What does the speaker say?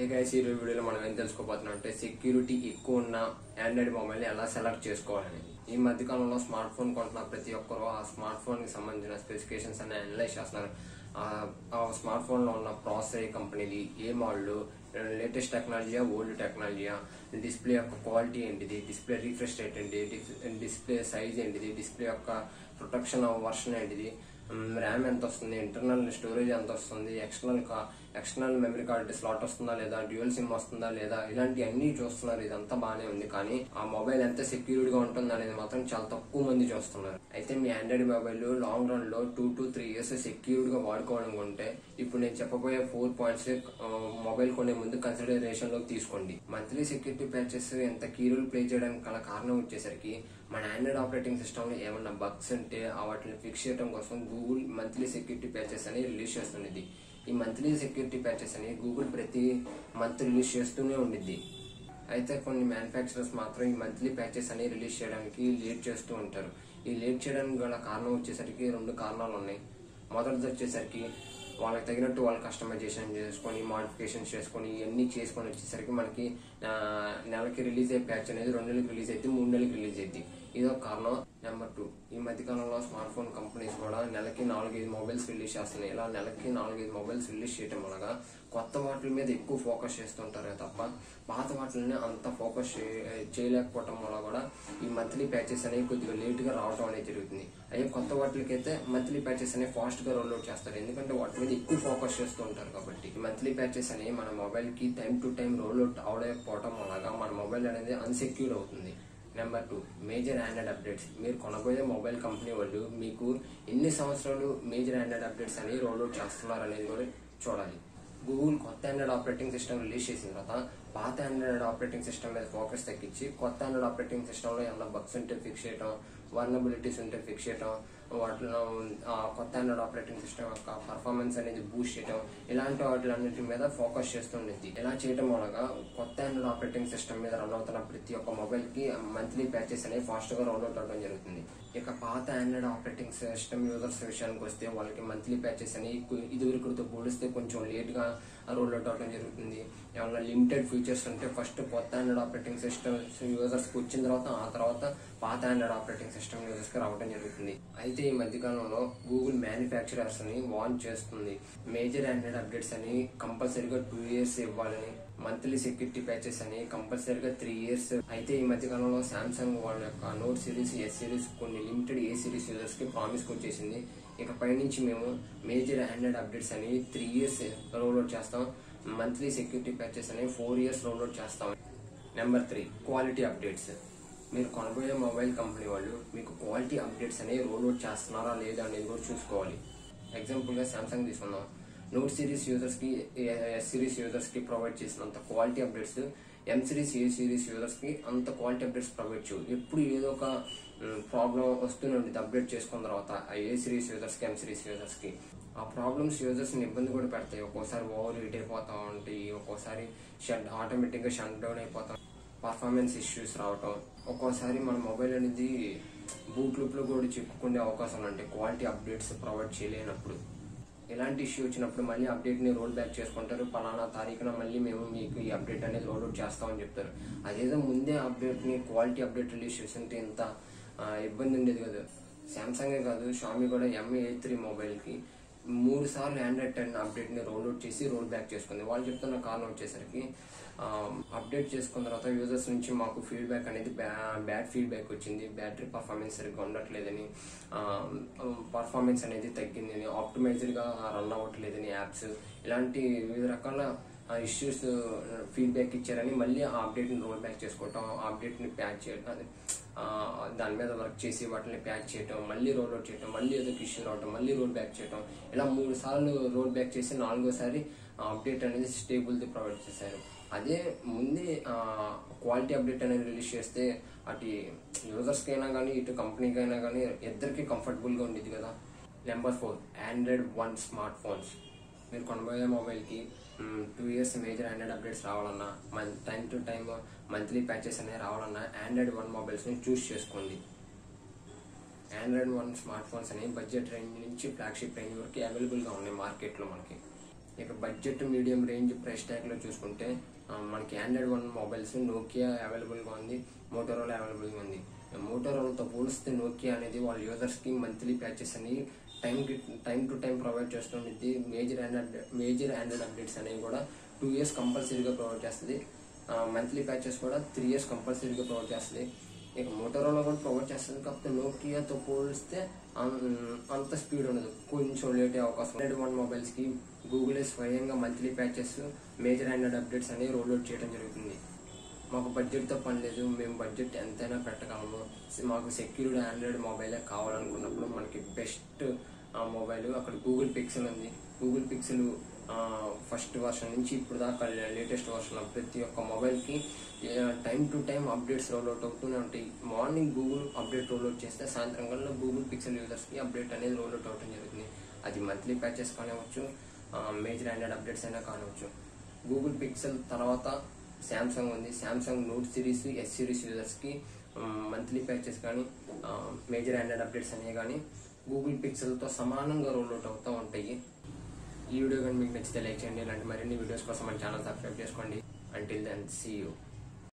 ఏ guys ఈ వీడియోలో మనం ఏం తెలుసుకోబోతున్నాం అంటే సెక్యూరిటీ ఎక్కువ ఉన్న ఆండ్రాయిడ్ మొబైల్ ఎలా సెలెక్ట్ చేసుకోవాలని ఈ మధ్య కాలంలో స్మార్ట్ ఫోన్ కొంటున్న ప్రతి ఒక్కరు ఆ స్మార్ట్ ఫోన్ కి సంబంధించిన స్పెసిఫికేషన్స్ అన్ని అనలైజ్ చేస్తున్నారు ఆ- ఆ స్మార్ట్ ఫోన్ లో ఉన్న ప్రాసెసర్ ఏ కంపెనీది ఏ మోడల్ లేటెస్ట్ టెక్నాలజీయా ఓల్డ్ టెక్నాలజీయా డిస్ప్లే యొక్క క్వాలిటీ ఏంటిది డిస్ప్లే రీఫ్రెష్ రేట్ ఏంటి డిస్ప్లే సైజ్ ఏంటిది డిస్ప్లే యొక్క ప్రొటెక్షన్ వర్షన్ ఏంటిది ర్యామ్ ఎంత వస్తుంది ఇంటర్నల్ స్టోరేజ్ ఎంత వస్తుంది external external memory card slot వస్తుందా లేదా డ్యూయల్ సిమ్ వస్తుందా లేదా ఇలాంటి అన్ని చూస్తున్నారు ఇదంతా బాగానే ఉంది కానీ ఆ మొబైల్ ఎంత సెక్యూర్డ్ గా ఉంటుంది అనేది మాత్రం చాలా తక్కువ మంది చూస్తున్నారు అయితే మీ ఆండ్రాయిడ్ మొబైల్ లాంగ్ రన్ లో two to three years secured గా వాడుకోవాలనుకుంటే ఇప్పుడు నేను చెప్పబోయే ఫోర్ పాయింట్స్ మొబైల్ కొనే ముందు కన్సిడరేషన్ లోకి తీసుకోండి మంత్లీ సెక్యూరిటీ ప్యాచెస్ ఎంత కీ రోల్ ప్లే చేయడానికి గల కారణం వచ్చేసరికి మన ఆండ్రాయిడ్ ఆపరేటింగ్ సిస్టమ్ లో ఏమన్నా బగ్స్ ఉంటే ఆ వాటిని ఫిక్స్ చేయడం కోసం గూగుల్ మంత్లీ సెక్యూరిటీ ప్యాచెస్ అని రిలీజ్ చేస్తున్నది ఈ మంత్లీ సెక్యూరిటీ ప్యాచెస్ అని గూగుల్ ప్రతి మంత్ రిలీజ్ చేస్తూనే ఉండిద్ది అయితే కొన్ని మ్యానుఫ్యాక్చరర్స్ మాత్రం ఈ మంత్లీ ప్యాచెస్ అని రిలీజ్ చేయడానికి లేట్ చేస్తూ ఉంటారు ఈ లేట్ చేయడానికి గల కారణం వచ్చేసరికి రెండు కారణాలు ఉన్నాయి మొదటిది వచ్చేసరికి వాళ్ళకి తగినట్టు వాళ్ళు కస్టమైజేషన్ చేసుకొని మాడిఫికేషన్ చేసుకొని ఇవన్నీ చేసుకొని వచ్చేసరికి మనకి ఆ, నెలకి రిలీజ్ అయ్యే ప్యాచ్ అనేది రెండు నెలలకు రిలీజ్ అయితే మూడు నెలలకు రిలీజ్ అయింది ఇదో కారణం నెంబర్ టూ ఈ మధ్య కాలంలో స్మార్ట్ ఫోన్ కంపెనీస్ కూడా నెలకి నాలుగైదు మొబైల్స్ రిలీజ్ చేస్తున్నాయి ఇలా నెలకి నాలుగైదు మొబైల్స్ రిలీజ్ చేయడం వలన కొత్త వాటి మీద ఎక్కువ ఫోకస్ చేస్తుంటారే తప్ప పాత వాటిని అంత ఫోకస్ చే- చేయలేకపోవటం వల్ల కూడా ఈ మంత్లీ ప్యాచెస్ అనేవి కొద్దిగా లేట్ గా రావడం అనేది జరుగుతుంది అయ్యే కొత్త వాటికైతే మంత్లీ ప్యాచెస్ అనేవి ఫాస్ట్ గా రోల్ అవుట్ చేస్తారు ఎందుకంటే వాటి మీద ఎక్కువ ఫోకస్ చేస్తూ ఉంటారు కాబట్టి ఈ మంత్లీ ప్యాచెస్ అనేవి మన మొబైల్ కి time to time roll out అవలేకపోవడం వలన మన మొబైల్ అనేది అన్సెక్యూర్ అవుతుంది number two major Android updates మీరు కొనబోయే మొబైల్ కంపెనీ వాళ్ళు మీకు ఎన్ని సంవత్సరాలు మేజర్ ఆండ్రాయిడ్ అప్డేట్స్ అని రోల్ అవుట్ చేస్తున్నారు అనేది కూడా చూడాలి గూగుల్ కొత్త ఆండ్రాయిడ్ ఆపరేటింగ్ సిస్టమ్ రిలీజ్ చేసిన తర్వాత పాత ఆండ్రాయిడ్ ఆపరేటింగ్ సిస్టమ్ మీద ఫోకస్ తగ్గించి కొత్త ఆండ్రాయిడ్ ఆపరేటింగ్ సిస్టమ్ లో ఏమైనా బగ్స్ ఉంటే ఫిక్స్ చేయడం వర్నబిలిటీస్ ఉంటే ఫిక్స్ చేయడం వాటిలో ఆ కొత్త ఆండ్రాయిడ్ ఆపరేటింగ్ సిస్టమ్ యొక్క పర్ఫార్మెన్స్ అనేది బూస్ట్ చేయడం ఇలాంటి వాటిలన్నిటి మీద ఫోకస్ చేస్తుండేది ఇలా చేయడం వలన కొత్త ఆండ్రాయిడ్ ఆపరేటింగ్ సిస్టమ్ మీద రన్ అవుతున్న ప్రతి ఒక్క మొబైల్ కి మంత్లీ ప్యాచెస్ అనేవి ఫాస్ట్ గా రోల్ అవుట్ అవడం జరుగుతుంది ఇక పాత ఆండ్రాయిడ్ ఆపరేటింగ్ సిస్టమ్ యూజర్స్ విషయానికి వస్తే వాళ్ళకి మంత్లీ ప్యాచెస్ అనేవి ఇదివరకుతో పోలిస్తే కొంచెం లేట్ గా రోల్ అవుట్ అవడం జరుగుతుంది ఏమన్నా లిమిటెడ్ ఫీచర్స్ ఉంటే ఫస్ట్ కొత్త ఆండ్రాయిడ్ ఆపరేటింగ్ సిస్టమ్ యూజర్స్ కి వచ్చిన తర్వాత ఆ తర్వాత పాత ఆండ్రాయిడ్ ఆపరేటింగ్ సిస్టమ్ యూజర్స్ కి రావడం జరుగుతుంది అయితే ఈ మధ్య కాలంలో గూగుల్ మ్యానుఫ్యాక్చరర్స్ ని వార్న్ చేస్తుంది మేజర్ ఆండ్రాయిడ్ అప్డేట్స్ అని కంపల్సరీగా టూ ఇయర్స్ ఇవ్వాలని మంత్లీ సెక్యూరిటీ ప్యాచెస్ అని కంపల్సరీగా త్రీ ఇయర్స్ అయితే ఈ మధ్య కాలంలో సామ్సంగ్ వాళ్ళ యొక్క నోట్ సిరీస్ ఎస్ సిరీస్ కొన్ని లిమిటెడ్ ఏ సిరీస్ యూజర్స్ కి ప్రామిస్ వచ్చేసింది ఇక పైనుంచి మేము మేజర్ ఆండ్రాయిడ్ అప్డేట్స్ అని త్రీ ఇయర్స్ రోల్ అవుట్ చేస్తాం మంత్లీ సెక్యూరిటీ ప్యాచెస్ అని ఫోర్ ఇయర్స్ రోల్ అవుట్ చేస్తాం నెంబర్ త్రీ క్వాలిటీ అప్డేట్స్ మీరు కొనబోయే మొబైల్ కంపెనీ వాళ్ళు మీకు క్వాలిటీ అప్డేట్స్ అనేవి రోల్ అవుట్ చేస్తున్నారా లేదా అనేది కూడా చూసుకోవాలి ఎగ్జాంపుల్ గా సామ్సంగ్ తీసుకుందాం నోట్ సిరీస్ యూజర్స్ కి ఎస్ సిరీస్ యూజర్స్ కి ప్రొవైడ్ చేసినంత quality updates M series A series users కి అంత క్వాలిటీ అప్డేట్స్ ప్రొవైడ్ చేయవు ఎప్పుడు ఏదో ఒక ప్రాబ్లం వస్తూనే ఉంటుంది అప్డేట్ చేసుకున్న తర్వాత ఆ ఏ సిరీస్ యూజర్స్ కి ఎం సిరీస్ యూజర్స్ కి ఆ ప్రాబ్లమ్స్ యూజర్స్ ని ఇబ్బంది కూడా పెడతాయి ఒక్కోసారి ఓవర్ హీట్ అయిపోతా ఉంటాయి ఒక్కోసారి షట్ ఆటోమేటిక్ గా షట్ డౌన్ అయిపోతాం పర్ఫార్మెన్స్ ఇష్యూస్ రావటం ఒక్కోసారి మన మొబైల్ అనేది బూట్ లూప్ లో కూడా చిక్కుకునే అవకాశాలు ఉంటాయి క్వాలిటీ అప్డేట్స్ ప్రొవైడ్ చేయలేనప్పుడు ఇలాంటి ఇష్యూ వచ్చినప్పుడు మళ్ళీ అప్డేట్ ని రోల్ బ్యాక్ చేసుకుంటారు పలానా తారీఖున మళ్ళీ మేము మీకు ఈ అప్డేట్ అనేది రోల్ అవుట్ చేస్తామని చెప్తారు అదేదో ముందే అప్డేట్ ని క్వాలిటీ అప్డేట్ రిలీజ్ చేస్తుంటే ఇంత ఆ, ఇబ్బంది ఉండేది కదా సామ్సంగే కాదు షామీ కూడా ఎంఏ ఎయిట్ త్రీ మొబైల్ కి మూడు సార్లు ఆండ్రాయిడ్ టెన్ అప్డేట్ ని రోల్ అవుట్ చేసి రోల్ బ్యాక్ చేసుకుంది వాళ్ళు చెప్తున్న కారణం వచ్చేసరికి అప్డేట్ చేసుకున్న తర్వాత యూజర్స్ నుంచి మాకు ఫీడ్బ్యాక్ అనేది బ్యాడ్ ఫీడ్బ్యాక్ వచ్చింది బ్యాటరీ పర్ఫార్మెన్స్ సరిగ్గా ఉండట్లేదని పర్ఫార్మెన్స్ అనేది తగ్గిందని ఆప్టిమైజ్డ్ గా రన్ అవ్వట్లేదని యాప్స్ ఇలాంటి వివిధ రకాల ఇష్యూస్ ఫీడ్బ్యాక్ ఇచ్చారని మళ్ళీ ఆ అప్డేట్ ని రోల్ బ్యాక్ చేసుకోవటం ఆ అప్డేట్ ని ప్యాచ్ చేయడం అదే, ఆ, దాని మీద వర్క్ చేసి వాటిని ప్యాచ్ చేయటం మళ్ళీ రోల్ అవుట్ చేయటం మళ్ళీ ఏదో ఇష్యూ రావటం మళ్ళీ రోల్ బ్యాక్ చేయటం ఇలా మూడు సార్లు రోల్ బ్యాక్ చేసి నాలుగోసారి అప్డేట్ అనేది స్టేబుల్ ది ప్రొవైడ్ చేశారు అదే ముందే క్వాలిటీ అప్డేట్ అనేది రిలీజ్ చేస్తే అటు యూజర్స్ కైనా కానీ ఇటు కంపెనీకి అయినా కానీ ఇద్దరికి కంఫర్టబుల్ గా ఉండేది కదా number four Android one smartphones మీరు కొనబోయే మొబైల్ కి two years major Android updates రావాలన్నా మన్ time to time monthly patches అనేవి రావాలన్నా ఆండ్రాయిడ్ వన్ మొబైల్స్ ని చూస్ చేసుకోండి ఆండ్రాయిడ్ వన్ స్మార్ట్ ఫోన్స్ అనేవి బడ్జెట్ రేంజ్ నుంచి ఫ్లాగ్షిప్ రేంజ్ వరకు అవైలబుల్ గా ఉన్నాయి మార్కెట్ లో మనకి ఇక budget medium range price tag లో చూసుకుంటే ఆ, మనకి Android one mobiles Nokia available గా ఉంది మోటోరోలా అవైలబుల్ గా ఉంది మోటోరోలాతో పోలిస్తే నోకియా అనేది వాళ్ళ యూజర్స్ కి మంత్లీ ప్యాచెస్ అని time time to time provide చేస్తుంది major Android major Android updates అనేవి కూడా టూ ఇయర్స్ కంపల్సరీగా ప్రొవైడ్ చేస్తుంది మంత్లీ ప్యాచెస్ కూడా త్రీ ఇయర్స్ కంపల్సరీగా ప్రొవైడ్ చేస్తుంది ఇక మోటోరోలా కూడా ప్రొవైడ్ చేస్తుంది కాకపోతే నోకియాతో పోలిస్తే అన్- అంత స్పీడ్ ఉండదు కొంచెం లేట్ అయ్యే అవకాశం హండ్రెడ్ వన్ మొబైల్స్ కి గూగుల్ స్వయంగా monthly patches major Android updates అనేవి రోల్ అవుట్ చేయడం జరుగుతుంది మాకు బడ్జెట్ తో పని లేదు మేము బడ్జెట్ ఎంతైనా పెట్టగలము మాకు సెక్యూర్డ్ ఆండ్రాయిడ్ మొబైలే కావాలనుకున్నప్పుడు మనకి బెస్ట్ మొబైల్ అక్కడ గూగుల్ పిక్సెల్ ఉంది గూగుల్ పిక్సెల్ ఫస్ట్ వర్షన్ నుంచి ఇప్పుడు దాకా లేటెస్ట్ వర్షన్ ప్రతి ఒక్క మొబైల్ కి time to time updates roll out అవుతూనే ఉంటాయి మార్నింగ్ గూగుల్ అప్డేట్ రోల్అవుట్ చేస్తే సాయంత్రం కల్లా గూగుల్ పిక్సెల్ యూజర్స్ కి అప్డేట్ అనేది రోల్అవుట్ అవడం జరుగుతుంది అది మంత్లీ ప్యాచెస్ కానివ్వచ్చు మేజర్ ఆండ్రాయిడ్ అప్డేట్స్ అయినా కానివచ్చు గూగుల్ పిక్సెల్ తర్వాత శాంసంగ్ ఉంది Samsung note series S series users కి మంత్లీ ప్యాచెస్ కానీ మేజర్ ఆండ్రాయిడ్ అప్డేట్స్ అనేవి కానీ గూగుల్ పిక్సెల్ తో సమానంగా రోల్అవుట్ అవుతూ ఉంటాయి ఈ వీడియో కానీ మీకు నచ్చితే లైక్ చేయండి ఇలాంటి మరిన్ని వీడియోస్ కోసం మన ఛానల్ సబ్స్క్రైబ్ చేసుకోండి అంటిల్ దెన్ సీ యూ